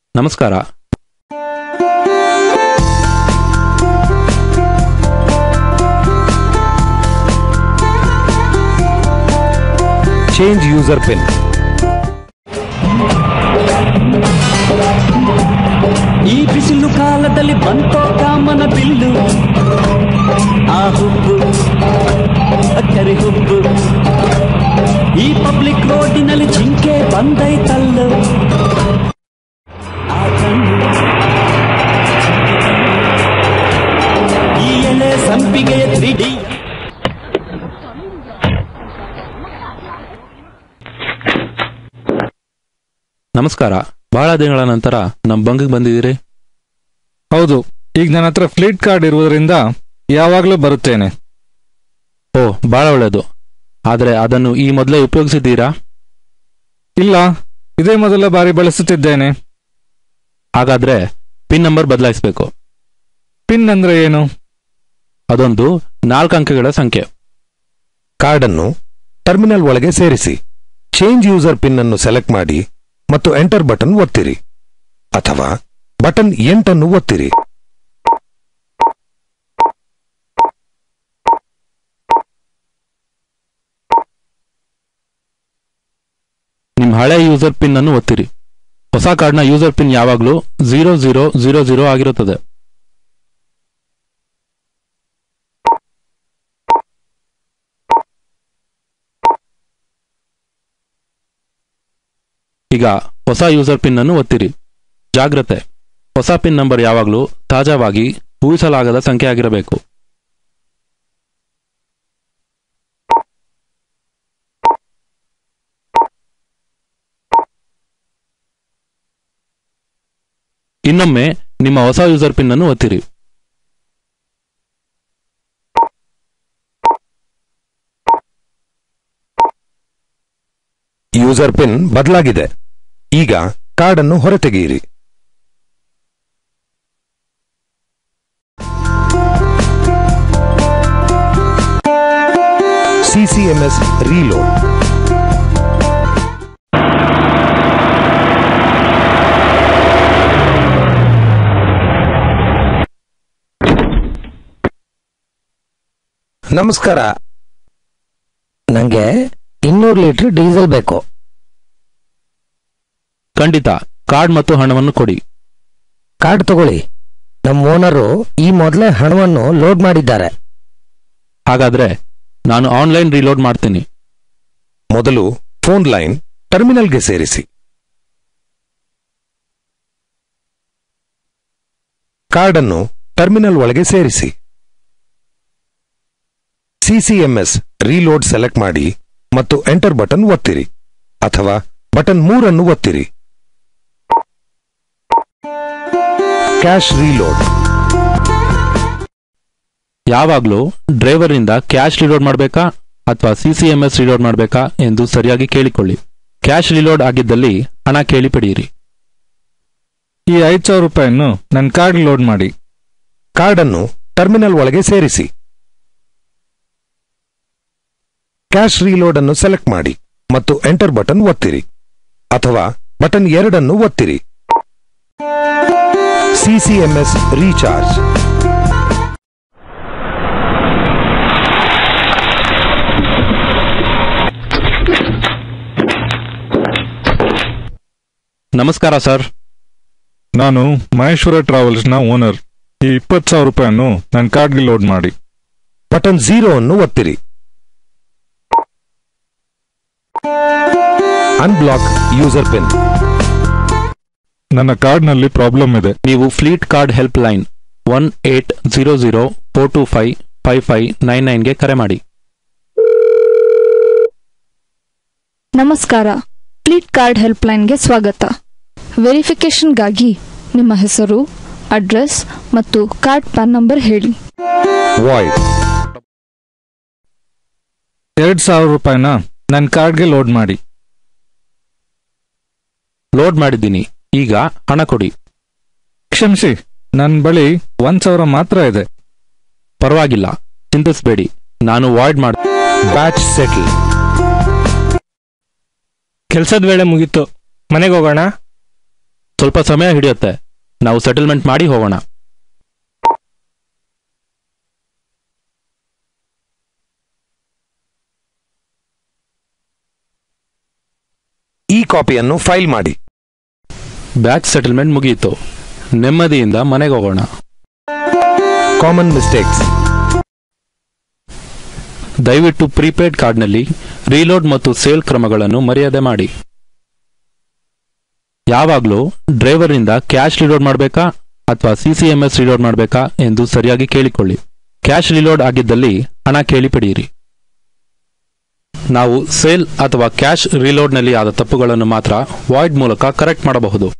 ನಮಸ್ಕಾರ change user pin ಈ ಬಿಸಿಲು ಕಾಲದಲ್ಲಿ ಬಂತೋ ಕಾಮನ ಬಿಲ್ಲು ಆ ಹುಬ್ಬು ಕರಿ ಹುಬ್ಬು ಈ ಪಬ್ಲಿಕ್ ರೋಡಿನಲ್ಲಿ ಜಿಂಕೆ ಬಂದೈತಲ್ಲು ಆ ಕಣ್ಣು ಈ ಎಳೆ ಸಂಪಿಗೆಯ ತ್ರಿಡಿ ನಮಸ್ಕಾರ ಬಹಳ ದಿನಗಳ ನಂತರ ನಮ್ ಬಂಗಿಗೆ ಬಂದಿದ್ದೀರಿ ಹೌದು ಈಗ ನನ್ನ ಹತ್ರ ಫ್ಲೀಟ್ ಕಾರ್ಡ್ ಇರುವುದರಿಂದ ಯಾವಾಗಲೂ ಬರುತ್ತೇನೆ ಓ ಬಹಳ ಒಳ್ಳೆಯದು ಆದ್ರೆ ಅದನ್ನು ಈ ಮೊದಲೇ ಉಪಯೋಗಿಸಿದ್ದೀರಾ ಇಲ್ಲ ಇದೇ ಮೊದಲ ಬಾರಿ ಬಳಸುತ್ತಿದ್ದೇನೆ ಹಾಗಾದ್ರೆ ಪಿನ್ ನಂಬರ್ ಬದಲಾಯಿಸಬೇಕು ಪಿನ್ ಅಂದ್ರೆ ಏನು ಅದೊಂದು ನಾಲ್ಕು ಅಂಕೆಗಳ ಸಂಖ್ಯೆ ಕಾರ್ಡ್ ಅನ್ನು ಟರ್ಮಿನಲ್ ಒಳಗೆ ಸೇರಿಸಿ ಚೇಂಜ್ ಯೂಸರ್ ಪಿನ್ ಅನ್ನು ಸೆಲೆಕ್ಟ್ ಮಾಡಿ ಮತ್ತು ಎಂಟರ್ ಬಟನ್ ಒತ್ತಿರಿ ಅಥವಾ ಬಟನ್ ಎಂಟನ್ನು ಒತ್ತಿರಿ ನಿಮ್ ಹಳೆ ಯೂಸರ್ ಪಿನ್ ಅನ್ನು ಒತ್ತಿರಿ ಹೊಸ ಕಾರ್ಡ್ನ ಯೂಸರ್ ಪಿನ್ ಯಾವಾಗಲೂ ಝೀರೋ ಝೀರೋ ಝೀರೋ ಝೀರೋ ಆಗಿರುತ್ತದೆ ಈಗ ಹೊಸ ಯೂಸರ್ ಪಿನ್ ಅನ್ನು ಒತ್ತಿರಿ ಜಾಗ್ರತೆ ಹೊಸ ಪಿನ್ ನಂಬರ್ ಯಾವಾಗಲೂ ತಾಜಾವಾಗಿ ಊಹಿಸಲಾಗದ ಸಂಖ್ಯೆ ಆಗಿರಬೇಕು ಇನ್ನೊಮ್ಮೆ ನಿಮ್ಮ ಹೊಸ ಯೂಸರ್ ಪಿನ್ ಅನ್ನು ಒತ್ತಿರಿ ಯೂಸರ್ ಪಿನ್ ಬದಲಾಗಿದೆ ಈಗ ಕಾರ್ಡ್ ಅನ್ನು ಹೊರತೆಗೆಯಿರಿ ಸಿಸಿಎಂಎಸ್ ರೀಲೋಡ್ ನಮಸ್ಕಾರ ನಂಗೆ ಇನ್ನೂರು ಲೀಟರ್ ಡೀಸೆಲ್ ಬೇಕು ಖಂಡಿತ ಕಾರ್ಡ್ ಮತ್ತು ಹಣವನ್ನು ಕೊಡಿ ಕಾರ್ಡ್ ತಗೊಳ್ಳಿ ನಮ್ಮ ಓನರು ಈ ಮೊದಲೇ ಹಣವನ್ನು ಲೋಡ್ ಮಾಡಿದ್ದಾರೆ ಹಾಗಾದ್ರೆ ನಾನು ಆನ್ಲೈನ್ ರೀಲೋಡ್ ಮಾಡ್ತೀನಿ ಮೊದಲು ಫೋನ್ ಲೈನ್ ಟರ್ಮಿನಲ್ಗೆ ಸೇರಿಸಿ ಕಾರ್ಡ್ ಅನ್ನು ಟರ್ಮಿನಲ್ ಒಳಗೆ ಸೇರಿಸಿ ಸಿಸಿಎಂಎಸ್ ರೀಲೋಡ್ ಸೆಲೆಕ್ಟ್ ಮಾಡಿ ಮತ್ತು ಎಂಟರ್ ಬಟನ್ ಒತ್ತಿರಿ ಅಥವಾ ಬಟನ್ ಮೂರನ್ನು ಒತ್ತಿರಿ ಕ್ಯಾಶ್ ರೀಲೋಡ್ ಯಾವಾಗಲೂ ಡ್ರೈವರ್ನಿಂದ ಕ್ಯಾಶ್ ರಿಲೋಡ್ ಮಾಡಬೇಕಾ ಅಥವಾ ಸಿಸಿಎಂಎಸ್ ರಿಲೋಡ್ ಮಾಡಬೇಕಾ ಎಂದು ಸರಿಯಾಗಿ ಕೇಳಿಕೊಳ್ಳಿ ಕ್ಯಾಶ್ ರಿಲೋಡ್ ಆಗಿದ್ದಲ್ಲಿ ಹಣ ಕೇಳಿ ಪಡೆಯಿರಿ ಈ ಐದು ಸಾವಿರ ರೂಪಾಯಿಯನ್ನು ನನ್ನ ಕಾರ್ಡ್ ಲೋಡ್ ಮಾಡಿ ಕಾರ್ಡ್ ಅನ್ನು ಟರ್ಮಿನಲ್ ಒಳಗೆ ಸೇರಿಸಿ ಕ್ಯಾಶ್ ರೀಲೋಡ್ ಅನ್ನು ಸೆಲೆಕ್ಟ್ ಮಾಡಿ ಮತ್ತು ಎಂಟರ್ ಬಟನ್ ಒತ್ತಿರಿ ಅಥವಾ ಬಟನ್ ಎರಡನ್ನು ಒತ್ತಿರಿ ಸಿಸಿಎಂಎಸ್ ರೀಚಾರ್ಜ್ ನಮಸ್ಕಾರ ಸರ್ ನಾನು ಮಹೇಶ್ವರ ಟ್ರಾವೆಲ್ಸ್ನ ಓನರ್ ಈ ಇಪ್ಪತ್ತು ಸಾವಿರ ರೂಪಾಯಿಯನ್ನು ನನ್ನ ಕಾರ್ಡ್ಗೆ ಲೋಡ್ ಮಾಡಿ ಬಟನ್ ಝೀರೋ ಅನ್ನು ಒತ್ತಿರಿ ಅನ್ಬ್ಲಾಕ್ ಯೂಸರ್ ಪಿನ್ ನನ್ನ ಕಾರ್ಡ್ನಲ್ಲಿ ಪ್ರಾಬ್ಲಮ್ ಇದೆ ನೀವು fleet card helpline one eight zero zero four two five five five nine ನೈನ್ಗೆ ಕರೆ ಮಾಡಿ ನಮಸ್ಕಾರ ಫ್ಲೀಟ್ ಕಾರ್ಡ್ ಹೆಲ್ಪ್ಲೈನ್ಗೆ ಸ್ವಾಗತ ವೆರಿಫಿಕೇಷನ್ಗಾಗಿ ನಿಮ್ಮ ಹೆಸರು ಅಡ್ರೆಸ್ ಮತ್ತು ಕಾರ್ಡ್ ಪ್ಯಾನ್ ನಂಬರ್ ಹೇಳಿ ವಾಯ್ಡ್ ಎರಡು ಸಾವಿರ ರೂಪಾಯಿನ ನನ್ನ ಕಾರ್ಡ್ಗೆ ಲೋಡ್ ಮಾಡಿ ಲೋಡ್ ಮಾಡಿದ್ದೀನಿ ಈಗ ಹಣ ಕೊಡಿ ಕ್ಷಮಿಸಿ ನನ್ನ ಬಳಿ ಒಂದ್ ಸಾವಿರ ಮಾತ್ರ ಇದೆ ಪರವಾಗಿಲ್ಲ ಚಿಂತಿಸಬೇಡಿ ನಾನು ವಾಯ್ಡ್ ಮಾಡ್ ಬ್ಯಾಚ್ ಸೆಟಲ್ ಕೆಲ್ಸದ ವೇಳೆ ಮುಗೀತು ಮನೆಗೆ ಹೋಗೋಣ ಸ್ವಲ್ಪ ಸಮಯ ಹಿಡಿಯುತ್ತೆ ನಾವು ಸೆಟಲ್ಮೆಂಟ್ ಮಾಡಿ ಹೋಗೋಣ ಈ ಕಾಪಿಯನ್ನು ಫೈಲ್ ಮಾಡಿ ಬ್ಯಾಚ್ ಸೆಟಲ್ಮೆಂಟ್ ಮುಗಿಯಿತು ನೆಮ್ಮದಿಯಿಂದ ಮನೆಗೆ ಹೋಗೋಣ ಕಾಮನ್ ಮಿಸ್ಟೇಕ್ಸ್ ದಯವಿಟ್ಟು ಪ್ರೀಪೇಡ್ ಕಾರ್ಡ್ನಲ್ಲಿ ರೀಲೋಡ್ ಮತ್ತು ಸೇಲ್ ಕ್ರಮಗಳನ್ನು ಮರ್ಯಾದೆ ಮಾಡಿ ಯಾವಾಗಲೂ ಡ್ರೈವರ್ನಿಂದ ಕ್ಯಾಶ್ ರಿಲೋಡ್ ಮಾಡಬೇಕಾ ಅಥವಾ ಸಿಸಿಎಂಎಸ್ ರಿಲೋಡ್ ಮಾಡಬೇಕಾ ಎಂದು ಸರಿಯಾಗಿ ಕೇಳಿಕೊಳ್ಳಿ ಕ್ಯಾಶ್ ರಿಲೋಡ್ ಆಗಿದ್ದಲ್ಲಿ ಹಣ ಕೇಳಿ ಪಡೆಯಿರಿ ನಾವು ಸೇಲ್ ಅಥವಾ ಕ್ಯಾಶ್ ರಿಲೋಡ್ನಲ್ಲಿ ಆದ ತಪ್ಪುಗಳನ್ನು ಮಾತ್ರ ವಾಯ್ಡ್ ಮೂಲಕ ಕರೆಕ್ಟ್ ಮಾಡಬಹುದು